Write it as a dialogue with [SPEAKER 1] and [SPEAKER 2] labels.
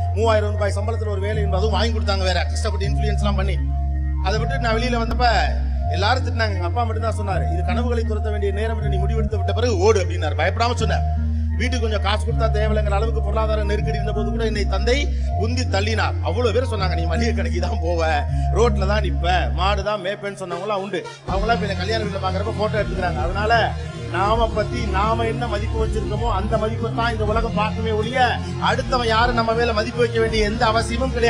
[SPEAKER 1] மூவாயிரம் ரூபாய் சம்பளத்துல ஒரு வேலை அதுவும் வாங்கி கொடுத்தாங்க வேற கஷ்டப்பட்டு இன்ஃபுளுயன்ஸ் எல்லாம் பண்ணி அதை விட்டு நான் வெளியில வந்தப்ப எல்லாரும் திட்டினாங்க எங்க அப்பா மட்டும் தான் சொன்னாரு இது கனவுகளை துரத்த வேண்டிய நேரம் என்று நீ முடிவெடுத்து விட்ட பிறகு ஓடு அப்படின்னாரு பயப்படாம சொன்னார் வீட்டுக்கு கொஞ்சம் காசு கொடுத்தா தேவையில்லைங்கிற அளவுக்கு பொருளாதார நெருக்கடி இருந்த போது கூட என்னை தந்தை உந்தி தள்ளினார் அவ்வளவு பேர் சொன்னாங்க நீ மளிகை கடைக்கு தான் போவ ரோட்ல தான் நிப்ப மாடு தான் மேய்ப்பேன்னு சொன்னவங்களாம் உண்டு அவங்களாம் இப்ப என்ன கல்யாண வீட்டுல பாக்குறப்ப போட்டோ எடுத்துக்கிறாங்க அதனால நாம பத்தி நாம என்ன மதிப்பு வச்சிருக்கோமோ அந்த மதிப்பை தான் இந்த உலகம் பார்க்கவே ஒழிய அடுத்தவன் யாரும் நம்ம மேல மதிப்பு வைக்க வேண்டிய எந்த அவசியமும் கிடையாது